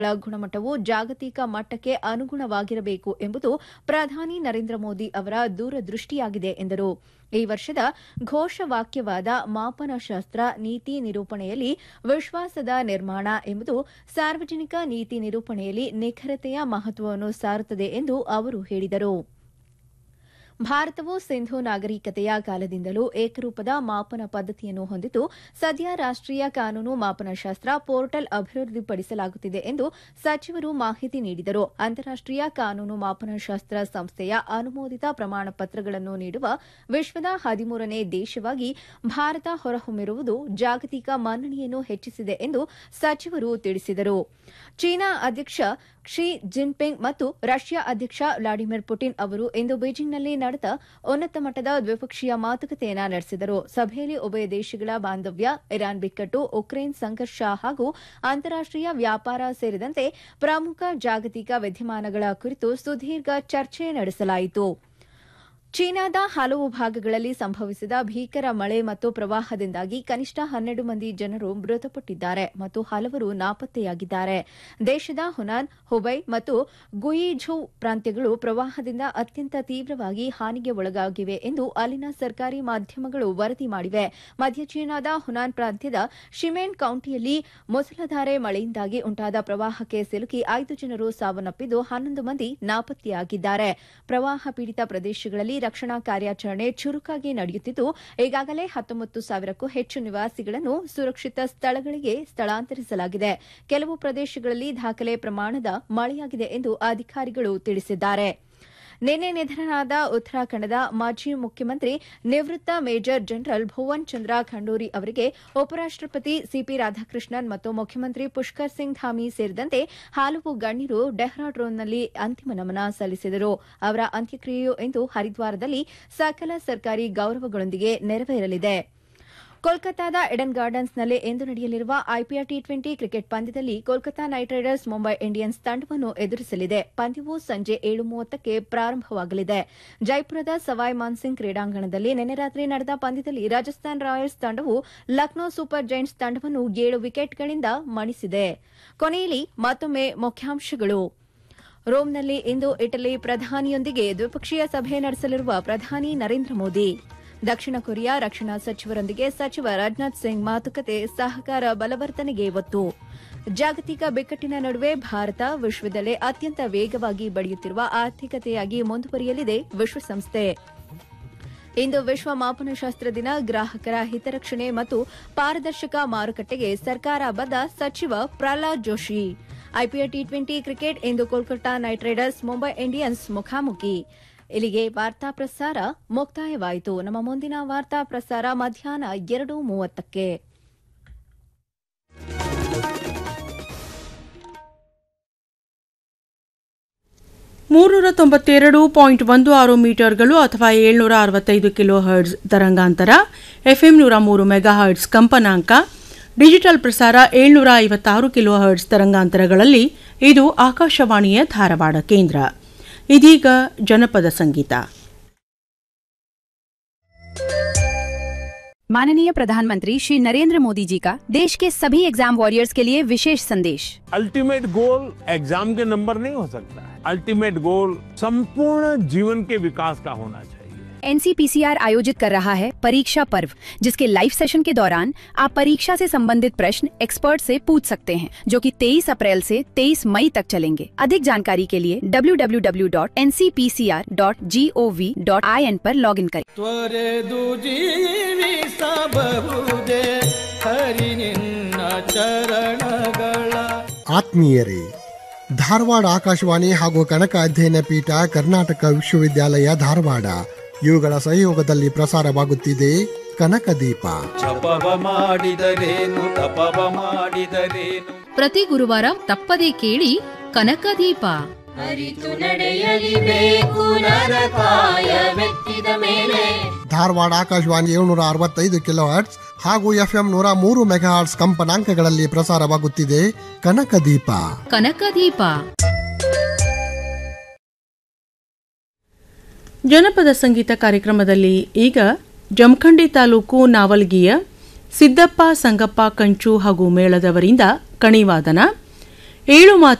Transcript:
ಗಳ ಗುಣಮಟ್ಟವು ಜಾಗತಿಕ ಮಟ್ಟಕ್ಕೆ ಅನುಗುಣವಾಗಿರಬೇಕು ಎಂಬುದು ಪ್ರಧಾನಿ ನರೇಂದ್ರ ಮೋದಿ ಅವರ ದೂರದೃಷ್ಟಿಯಾಗಿದೆ ಎಂದರು ಈ ವರ್ಷದ ಘೋಷವಾಕ್ಯವಾದ ಮಾಪನಶಾಸ್ತ್ರ ನೀತಿ ನಿರೂಪಣೆಯಲ್ಲಿ ವಿಶ್ವಾಸದ ನಿರ್ಮಾಣ ಎಂಬುದು ಸಾರ್ವಜನಿಕ ನೀತಿ ನಿರೂಪಣೆಯಲ್ಲಿ ನಿಖರತೆಯ ಮಹತ್ವವನ್ನು ಸಾರುತ್ತದೆ ಎಂದು ಅವರು ಹೇಳಿದರು ಭಾರತವು ಸಿಂಧು ನಾಗರಿಕತೆಯ ಕಾಲದಿಂದಲೂ ಏಕರೂಪದ ಮಾಪನ ಪದ್ದತಿಯನ್ನು ಹೊಂದಿದ್ದು ಸದ್ಯ ರಾಷ್ಟೀಯ ಕಾನೂನು ಮಾಪನಶಾಸ್ತ್ರ ಪೋರ್ಟಲ್ ಅಭಿವೃದ್ಧಿಪಡಿಸಲಾಗುತ್ತಿದೆ ಎಂದು ಸಚಿವರು ಮಾಹಿತಿ ನೀಡಿದರು ಅಂತಾರಾಷ್ಟೀಯ ಕಾನೂನು ಮಾಪನಶಾಸ್ತ್ರ ಸಂಸ್ಥೆಯ ಅನುಮೋದಿತ ಪ್ರಮಾಣ ಪತ್ರಗಳನ್ನು ನೀಡುವ ವಿಶ್ವದ ಹದಿಮೂರನೇ ದೇಶವಾಗಿ ಭಾರತ ಹೊರಹೊಮ್ಮಿರುವುದು ಜಾಗತಿಕ ಮನ್ನಣೆಯನ್ನು ಹೆಚ್ಚಿಸಿದೆ ಎಂದು ಸಚಿವರು ತಿಳಿಸಿದರು ಚೀನಾ ಅಧ್ಯಕ್ಷ ಕ್ಷಿ ಜಿನ್ಪಿಂಗ್ ಮತ್ತು ರಷ್ಯಾ ಅಧ್ಯಕ್ಷ ವ್ಲಾಡಿಮಿರ್ ಪುಟಿನ್ ಅವರು ಇಂದು ಬೀಜಿಂಗ್ನಲ್ಲಿ ನಡೆದ ಉನ್ನತ ಮಟ್ಟದ ದ್ವಿಪಕ್ಷೀಯ ಮಾತುಕತೆಯನ್ನ ನಡೆಸಿದರು ಸಭೆಯಲ್ಲಿ ಉಭಯ ದೇಶಗಳ ಬಾಂಧವ್ಯ ಇರಾನ್ ಬಿಕ್ಕಟ್ಟು ಉಕ್ರೇನ್ ಸಂಘರ್ಷ ಹಾಗೂ ಅಂತಾರಾಷ್ಟೀಯ ವ್ಯಾಪಾರ ಸೇರಿದಂತೆ ಪ್ರಮುಖ ಜಾಗತಿಕ ವಿದ್ಯಮಾನಗಳ ಕುರಿತು ಸುದೀರ್ಘ ಚರ್ಚೆ ನಡೆಸಲಾಯಿತು ಚೀನಾದ ಹಲವು ಭಾಗಗಳಲ್ಲಿ ಸಂಭವಿಸಿದ ಭೀಕರ ಮಳೆ ಮತ್ತು ಪ್ರವಾಹದಿಂದಾಗಿ ಕನಿಷ್ಠ ಹನ್ನೆರಡು ಮಂದಿ ಜನರು ಮೃತಪಟ್ಟಿದ್ದಾರೆ ಮತ್ತು ಹಲವರು ನಾಪತ್ತೆಯಾಗಿದ್ದಾರೆ ದೇಶದ ಹುನಾನ್ ಹುಬೈ ಮತ್ತು ಗುಯಿಝು ಪ್ರಾಂತ್ಯಗಳು ಪ್ರವಾಹದಿಂದ ಅತ್ಯಂತ ತೀವ್ರವಾಗಿ ಹಾನಿಗೆ ಒಳಗಾಗಿವೆ ಎಂದು ಅಲ್ಲಿನ ಸರ್ಕಾರಿ ಮಾಧ್ಯಮಗಳು ವರದಿ ಮಾಡಿವೆ ಮಧ್ಯ ಚೀನಾದ ಹುನಾನ್ ಪ್ರಾಂತ್ಯದ ಶಿಮೇನ್ ಕೌಂಟಿಯಲ್ಲಿ ಮುಸಲಧಾರೆ ಮಳೆಯಿಂದಾಗಿ ಉಂಟಾದ ಪ್ರವಾಹಕ್ಕೆ ಸಿಲುಕಿ ಐದು ಜನರು ಸಾವನ್ನಪ್ಪಿದ್ದು ಹನ್ನೊಂದು ಮಂದಿ ನಾಪತ್ತೆಯಾಗಿದ್ದಾರೆ ಪ್ರವಾಹ ಪೀಡಿತ ಪ್ರದೇಶಗಳಲ್ಲಿ ರಕ್ಷಣಾ ಕಾರ್ಯಾಚರಣೆ ಚುರುಕಾಗಿ ನಡೆಯುತ್ತಿದ್ದು ಈಗಾಗಲೇ ಹತ್ತೊಂಬತ್ತು ಸಾವಿರಕ್ಕೂ ಹೆಚ್ಚು ನಿವಾಸಿಗಳನ್ನು ಸುರಕ್ಷಿತ ಸ್ಥಳಗಳಿಗೆ ಸ್ಥಳಾಂತರಿಸಲಾಗಿದೆ ಕೆಲವು ಪ್ರದೇಶಗಳಲ್ಲಿ ದಾಖಲೆ ಪ್ರಮಾಣದ ಮಳೆಯಾಗಿದೆ ಎಂದು ಅಧಿಕಾರಿಗಳು ತಿಳಿಸಿದ್ದಾರೆ ನಿನ್ನೆ ನಿಧನರಾದ ಉತ್ತರಾಖಂಡದ ಮಾಜಿ ಮುಖ್ಯಮಂತ್ರಿ ನಿವೃತ್ತ ಮೇಜರ್ ಜನರಲ್ ಭುವನ್ ಚಂದ್ರ ಖಂಡೂರಿ ಅವರಿಗೆ ಉಪರಾಷ್ಟಪತಿ ಸಿಪಿ ರಾಧಾಕೃಷ್ಣನ್ ಮತ್ತು ಮುಖ್ಯಮಂತ್ರಿ ಪುಷ್ಕರ್ ಸಿಂಗ್ ಧಾಮಿ ಸೇರಿದಂತೆ ಹಲವು ಗಣ್ಯರು ಡೆಹ್ರಾಡೂನ್ನಲ್ಲಿ ಅಂತಿಮ ನಮನ ಸಲ್ಲಿಸಿದರು ಅವರ ಅಂತ್ಯಕ್ರಿಯೆಯು ಇಂದು ಹರಿದ್ವಾರದಲ್ಲಿ ಸಕಲ ಸರ್ಕಾರಿ ಗೌರವಗಳೊಂದಿಗೆ ನೆರವೇರಲಿದೆ ಕೋಲ್ಕತಾದ ಎಡನ್ ಗಾರ್ಡನ್ಸ್ನಲ್ಲಿ ಇಂದು ನಡೆಯಲಿರುವ ಐಪಿಎಲ್ ಟಿ ಟ್ವೆಂಟಿ ಕ್ರಿಕೆಟ್ ಪಂದ್ಯದಲ್ಲಿ Kolkata knight riders Mumbai Indians ತಂಡವನ್ನು ಎದುರಿಸಲಿದೆ ಪಂದ್ಯವು ಸಂಜೆ ಏಳು ಮೂವತ್ತಕ್ಕೆ ಪ್ರಾರಂಭವಾಗಲಿದೆ ಜೈಪುರದ ಸವಾಯ್ ಮಾನ್ಸಿಂಗ್ ಕ್ರೀಡಾಂಗಣದಲ್ಲಿ ನಿನ್ನೆ ರಾತ್ರಿ ನಡೆದ ಪಂದ್ಯದಲ್ಲಿ ರಾಜಸ್ಥಾನ್ ರಾಯಲ್ಸ್ ತಂಡವು ಲಕ್ನೋ ಸೂಪರ್ ಜೈಂಟ್ಸ್ ತಂಡವನ್ನು ಏಳು ವಿಕೆಟ್ಗಳಿಂದ ಮಣಿಸಿದೆ ಕೊನೆಯಲ್ಲಿ ಮತ್ತೊಮ್ಮೆ ಮುಖ್ಯಾಂಶಗಳು ರೋಮ್ನಲ್ಲಿ ಇಂದು ಇಟಲಿ ಪ್ರಧಾನಿಯೊಂದಿಗೆ ದ್ವಿಪಕ್ಷೀಯ ಸಭೆ ನಡೆಸಲಿರುವ ಪ್ರಧಾನಿ ನರೇಂದ್ರ ಮೋದಿ ದಕ್ಷಿಣ ಕೊರಿಯಾ ರಕ್ಷಣಾ ಸಚಿವರೊಂದಿಗೆ ಸಚಿವ ರಾಜನಾಥ್ ಸಿಂಗ್ ಮಾತುಕತೆ ಸಹಕಾರ ಬಲವರ್ಧನೆಗೆ ಒತ್ತು ಜಾಗತಿಕ ಬಿಕ್ಕಟ್ಟಿನ ನಡುವೆ ಭಾರತ ವಿಶ್ವದಲ್ಲೇ ಅತ್ಯಂತ ವೇಗವಾಗಿ ಬೆಳೆಯುತ್ತಿರುವ ಆರ್ಥಿಕತೆಯಾಗಿ ಮುಂದುವರಿಯಲಿದೆ ವಿಶ್ವಸಂಸ್ಥೆ ಇಂದು ವಿಶ್ವ ಮಾಪನಶಾಸ್ತ್ರ ದಿನ ಗ್ರಾಹಕರ ಹಿತರಕ್ಷಣೆ ಮತ್ತು ಪಾರದರ್ಶಕ ಮಾರುಕಟ್ಟೆಗೆ ಸರ್ಕಾರ ಬದ್ಧ ಸಚಿವ Prahlad Joshi IPL T twenty cricket ಇಂದು Kolkata knight riders Mumbai Indians ಮುಖಾಮುಖಿ ಇಲ್ಲಿಗೆ ವಾರ್ತಾ ಪ್ರಸಾರ ಮುಕ್ತಾಯವಾಯಿತು ನಮ್ಮ ಮುಂದಿನ ವಾರ್ತಾ ಪ್ರಸಾರ ಮಧ್ಯಾಹ್ನ ಎರಡು ಮೂವತ್ತಕ್ಕೆ ಮೂರುನೂರ ತೊಂಬತ್ತೆರಡು ಪಾಯಿಂಟ್ ಒಂದು ಆರು ಮೀಟರ್ಗಳು ಅಥವಾ ಏಳ್ನೂರ ಅರವತ್ತೈದು ಕಿಲೋ ಹರ್ಡ್ಸ್ ತರಂಗಾಂತರ ಎಫ್ಎಂ ನೂರ ಮೂರು ಮೆಗಾ ಹರ್ಡ್ಸ್ ಕಂಪನಾಂಕ ಡಿಜಿಟಲ್ ಪ್ರಸಾರ ಏಳ್ನೂರ ಐವತ್ತಾರು ಕಿಲೋ ಹರ್ಡ್ಸ್ ತರಂಗಾಂತರಗಳಲ್ಲಿ ಇದು ಆಕಾಶವಾಣಿಯ ಧಾರವಾಡ ಕೇಂದ್ರ ಇದೀಗ ಜನಪದ ಸಂಗೀತ माननीय प्रधानमंत्री श्री नरेंद्र मोदी जी का देश के सभी एग्जाम वॉरियर्स के लिए विशेष संदेश अल्टीमेट गोल एग्जाम के नंबर नहीं हो सकता है अल्टीमेट गोल संपूर्ण जीवन के विकास का होना चाहिए एनसीपीसीआर आयोजित कर रहा है परीक्षा पर्व जिसके लाइव सेशन के दौरान आप परीक्षा से संबंधित प्रश्न एक्सपर्ट से पूछ सकते हैं जो कि 23 अप्रैल से 23 मई तक चलेंगे अधिक जानकारी के लिए www.ncpcr.gov.in पर लॉगिन करें ತ್ವರೆದು ಜೀವಿಸಬಹುದೇ ಹರಿ ನಿನ್ನ ಚರಣಗಳ ಆತ್ಮೀಯರೇ ಧಾರವಾಡ ಆಕಾಶವಾಣಿ ಹಾಗೂ ಕನಕ ಅಧ್ಯಯನ ಪೀಠ ಕರ್ನಾಟಕ ವಿಶ್ವವಿದ್ಯಾಲಯ ಧಾರವಾಡ ಇವುಗಳ ಸಹಯೋಗದಲ್ಲಿ ಪ್ರಸಾರವಾಗುತ್ತಿದೆ ಕನಕ ದೀಪ ಜಪವ ಮಾಡಿದರೇನು ತಪವ ಮಾಡಿದರೇನು ಪ್ರತಿ ಗುರುವಾರ ತಪ್ಪದೇ ಕೇಳಿ ಕನಕದೀಪ ಅರಿತು ನಡೆಯಲಿಬೇಕು ನರಕಾಯ ಮೆತ್ತಿದ ಮೇಲೆ ಧಾರವಾಡ ಆಕಾಶವಾಣಿ ಏಳ್ನೂರ ಅರವತ್ತೈದು ಕಿಲೋ ಹರ್ಟ್ಸ್ ಹಾಗೂ ಎಫ್ಎಂ ನೂರ ಮೂರು ಮೆಗಾ ಹರ್ಟ್ಸ್ ಕಂಪನಾಂಕಗಳಲ್ಲಿ ಪ್ರಸಾರವಾಗುತ್ತಿದೆ ಕನಕ ದೀಪ ಕನಕದೀಪ ಜನಪದ ಸಂಗೀತ ಕಾರ್ಯಕ್ರಮದಲ್ಲಿ ಈಗ ಜಮಖಂಡಿ ತಾಲೂಕು ನಾವಲ್ಗಿಯ ಸಿದ್ದಪ್ಪ ಸಂಗಪ್ಪ ಕಂಚು ಹಾಗೂ ಮೇಳದವರಿಂದ ಕಣಿವಾದನ ಏಳು